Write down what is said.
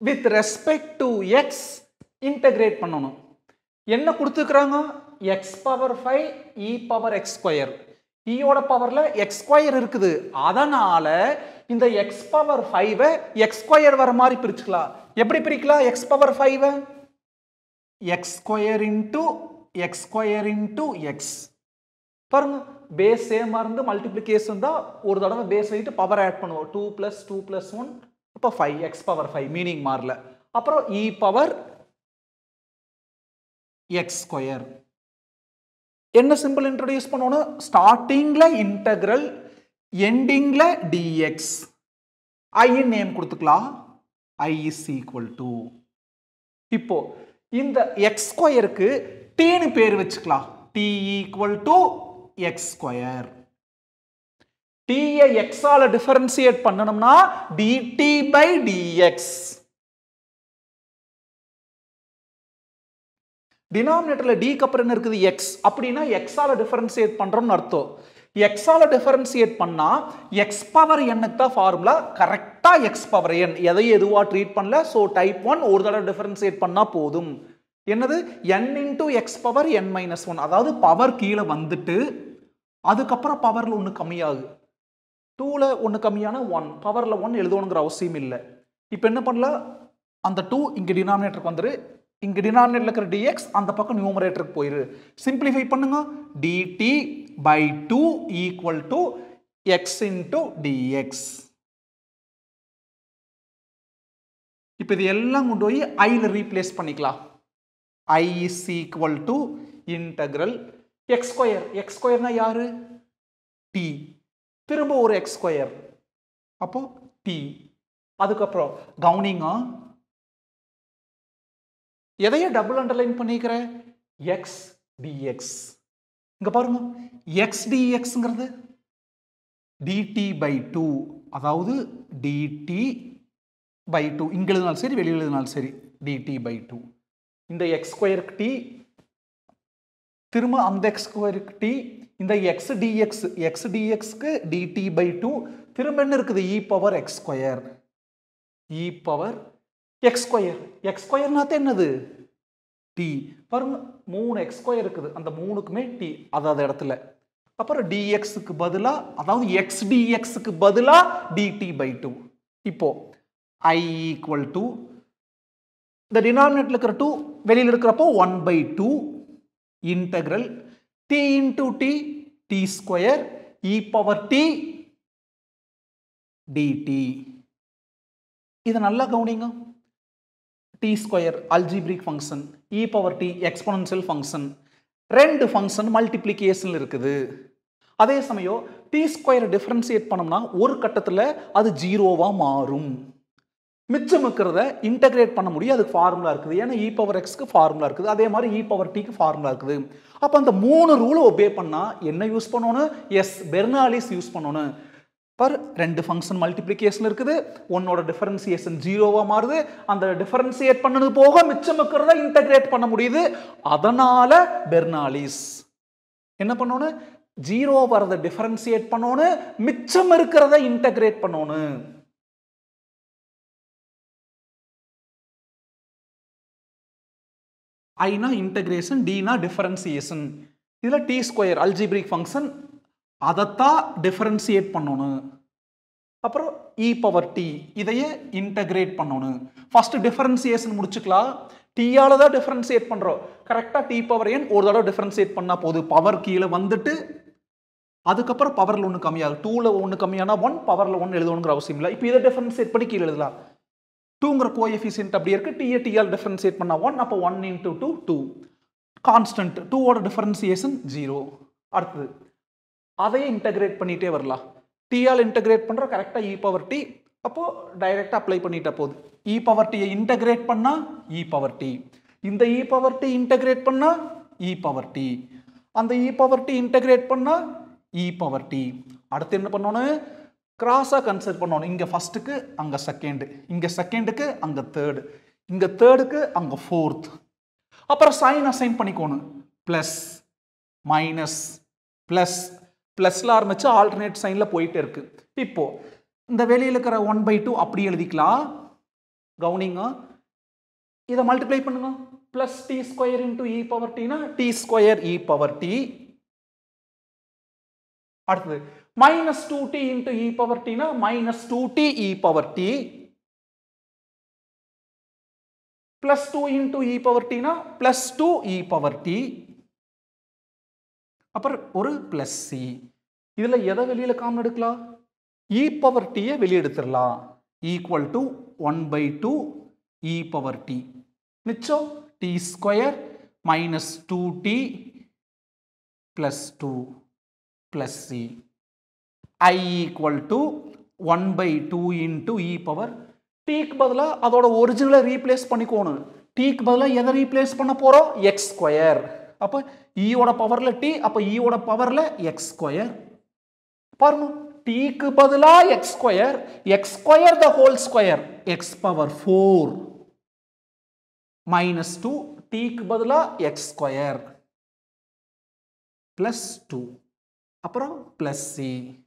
with respect to x integrate பண்ணணும் என்ன கொடுத்துருக்குறாங்க x power five e power x square இயோட பவர்ல எக்ஸ் ஸ்கொயர் இருக்குது அதனால இந்த எக்ஸ் பவர் ஃபைவை எக்ஸ் ஸ்கொயர் வர மாதிரி பிரிச்சுக்கலாம் எப்படி பிரிக்கலாம் எக்ஸ் பவர் ஃபைவை x square into x square into x பாருங்க பேஸ் சேமாக இருந்து மல்டிப்ளிகேஷன் தான் ஒரு தடவை பேஸ் வைட்டு பவர் ஆட் பண்ணுவோம் two plus two plus one அப்போ five x power five meaning மாறல அப்புறம் இ பவர் எக்ஸ் ஸ்கொயர் என்ன சிம்பிள் இன்ட்ரடியூஸ் பண்ணணும் ஸ்டார்டிங்ல இன்டகிரல் எண்டிங்ல டிஎக்ஸ் ஐ நேம் கொடுத்துக்கலாம் ஐ இஸ் ஈக்குவல் டு இப்போ இந்த எக்ஸ் ஸ்கொயருக்கு டீனு பேர் வச்சுக்கலாம் t equal to x square டீயை எக்ஸால டிஃபரன்சியேட் பண்ணணும்னா டிடி பை டிஎக்ஸ் டினாமினேட்டர்ல டிக்கு அப்புறம் என்ன இருக்குது எக்ஸ் அப்படின்னா எக்ஸால டிஃபரன்சியேட் பண்றோம்னு அர்த்தம் எக்ஸால டிஃபரன்சியேட் பண்ணா எக்ஸ் பவர் எண்ணுக்கு தான் ஃபார்முலா கரெக்டா எக்ஸ் பவர் என் எதையும் எதுவா ட்ரீட் பண்ணல ஸோ டைப் ஒன் ஒரு தடவை டிஃபரன்சியேட் பண்ணா போதும் என்னது n into x power n minus one அதாவது பவர் கீழே வந்துட்டு அதுக்கப்புறம் பவரில் ஒன்று கம்மியாகுது டூவில் ஒன்று கம்மியான ஒன் பவரில் ஒன் எழுதணுங்கிற அவசியம் இல்லை இப்போ என்ன பண்ணலாம் அந்த டூ இங்கே டினாமினேட்டருக்கு வந்துரு இங்கே டினாமினேட்டர் இருக்கிற டிஎக்ஸ் அந்த பக்கம் நியூமரேட்டருக்கு போயிரு சிம்பிளிஃபை பண்ணுங்க dt by two equal to x into dx இப்போ இது எல்லாம் கொண்டு போய் ஐயில் ரீப்ளேஸ் பண்ணிக்கலாம் I is equal to integral x square x ஸ்கொயர்னா யாரு டி திரும்ப ஒரு எக்ஸ் ஸ்கொயர் அப்போ டி அதுக்கப்புறம் கவுனிங்க எதைய டபுள் அண்டர்லைன் பண்ணிக்கிற எக்ஸ் டிஎக்ஸ் இங்க பாருங்க எக்ஸ் டிஎக்ஸ்ங்கிறது டிடி பை டூ அதாவது டிடி பை டூ இங்க எழுதினாலும் சரி வெளியில் எழுதினாலும் சரி டிடி பை டூ இந்த எக்ஸ் ஸ்கொயருக்கு டி திரும்ப அந்த எக்ஸ் ஸ்கொயருக்கு டி இந்த எக்ஸ் டிஎக்ஸ் எக்ஸ் டிஎக்ஸ்க்கு டிடி பை டூ திரும்ப என்ன இருக்குது e power x square e power x square x ஸ்கொயர்னாத்த என்னது டி பாருங்க மூணு எக்ஸ் ஸ்கொயர் இருக்குது அந்த மூணுக்குமே டி அதாவது இடத்துல அப்புறம் டிஎக்ஸுக்கு பதிலாக அதாவது எக்ஸ் டிஎக்ஸுக்கு பதிலாக டிடி பை டூ இப்போ ஐ ஈக்குவல் டு இந்த டினாமினேட்டில் இருக்கிற டூ வெளியில் இருக்கிறப்போ one by two integral t into t t square e power t dt இதை நல்லா கவனிங்க t square algebraic function e power t exponential function ரெண்டு ஃபங்க்ஷன் மல்டிப்ளிகேஷனில் இருக்குது அதே சமயம் டி ஸ்கொயர் டிஃபரன்சியேட் பண்ணோம்னா ஒரு கட்டத்தில் அது ஜீரோவாக மாறும் மிச்சம் இருக்கிறத இன்டகிரேட் பண்ண முடியும் அதுக்கு ஃபார்முலா இருக்குது ஏன்னா இ பவர் எக்ஸ்க்கு ஃபார்முலா இருக்குது அதே மாதிரி இ பவர் டிக்கு ஃபார்முலா இருக்குது அப்போ அந்த மூணு ரூலை ஒபே பண்ணால் என்ன யூஸ் பண்ணணும் எஸ் பெர்னாலிஸ் யூஸ் பண்ணணும் பர் ரெண்டு ஃபங்க்ஷன் மல்டிப்ளிகேஷன் இருக்குது உன்னோட டிஃபரன்சியேஷன் ஜீரோவாக மாறுது அந்த டிஃபரன்சியேட் பண்ணது போக மிச்சம் இருக்கிறத இன்டகிரேட் பண்ண முடியுது அதனால பெர்னாலிஸ் என்ன பண்ணணும் ஜீரோ வரதை டிஃபரன்சியேட் பண்ணணும் மிச்சம் இருக்கிறத இன்டகிரேட் பண்ணணும் ஐனா இன்டகிரேஷன் டினா டிஃபரன்சியேஷன் இதில் டி ஸ்கொயர் அல்ஜிப்ரிக் ஃபங்க்ஷன் அதைத்தான் டிஃபரன்சியேட் பண்ணணும் அப்புறம் இ பவர் டி இதையே இன்டகிரேட் பண்ணணும் ஃபர்ஸ்ட் டிஃபரன்சியேஷன் முடிச்சுக்கலாம் டீயால தான் டிஃபரன்சியேட் பண்ணுறோம் கரெக்டாக டி பவர் என் ஒரு தடவை டிஃபரன்சியேட் பண்ணால் போதும் பவர் கீழே வந்துட்டு அதுக்கப்புறம் பவரில் ஒன்று கம்மியாகும் டூவில் ஒன்று கம்மியானா ஒன் பவரில் ஒன்று எழுதணுங்கிற அவசியம் இல்லை இப்போ இதை டிஃபரன்சியேட் பண்ணி கீழே எழுதலாம் டூங்கிற கோஎஃபிஷியன்ட் அப்படி இருக்கு டிஏ டிஆல் டிஃபரன்சியேட் பண்ணா ஒன் அப்போ one into two two constant டூவோட டிஃபரன்சியேஷன் ஜீரோ அடுத்தது அதையே இன்டகிரேட் பண்ணிட்டே வரலாம் டிஆல் இன்டகிரேட் பண்ணுறோம் கரெக்டாக இ பவர் டி அப்போது டைரெக்டாக அப்ளை பண்ணிட்டா போகுது இ பவர் டியை இன்டகிரேட் பண்ணால் இ பவர் டி இந்த இ பவர் டி இன்டகிரேட் பண்ணால் இ பவர் டி அந்த இ பவர் டி இன்டகிரேட் பண்ணால் இ பவர் டி அடுத்து என்ன பண்ணணும் கிராஸாக கன்சிடர் பண்ணணும் இங்கே ஃபஸ்ட்டுக்கு அங்கே செகண்டு இங்கே செகண்டுக்கு அங்கே தேர்டு இங்கே தேர்டுக்கு அங்கே ஃபோர்த் அப்புறம் சைன் அசைன் பண்ணிக்கோணும் ப்ளஸ் மைனஸ் ப்ளஸ் ப்ளஸில் ஆரம்பித்து ஆல்டர்னேட் சைனில் போயிட்டே இருக்கு இப்போ இந்த வெளியில் இருக்கிற ஒன் பை டூ அப்படி எழுதிக்கலாம் கவுனிங்க இதை மல்டிப்ளை பண்ணுங்க plus t square into e power டினா t square e power t அடுத்தது minus two t into e power டினா minus two t e power t plus two into e power டினா plus two e power t அப்புறம் ஒரு plus C இதுல எதை வெளியில common எடுக்கலாம் இ பவர் டியை வெளியே எடுத்துடலாம் equal to one by two e power t மிச்சம் t square minus two t plus two plus c I equal to one by two into e power டீக்கு பதிலாக அதோட ஒரிஜினலை ரீப்ளேஸ் பண்ணிக்கோணும் டீக்கு பதிலாக எதை ரீப்ளேஸ் பண்ண போகிறோம் எக்ஸ் ஸ்கொயர் அப்போ ஈயோட பவரில் டி அப்போ ஈயோட பவரில் எக்ஸ் ஸ்கொயர் பாருங்க டீக்கு பதிலாக x square x square the whole square x power four minus two டீக்கு பதிலாக எக்ஸ் ஸ்கொயர் பிளஸ் டூ அப்புறம் பிளஸ் சி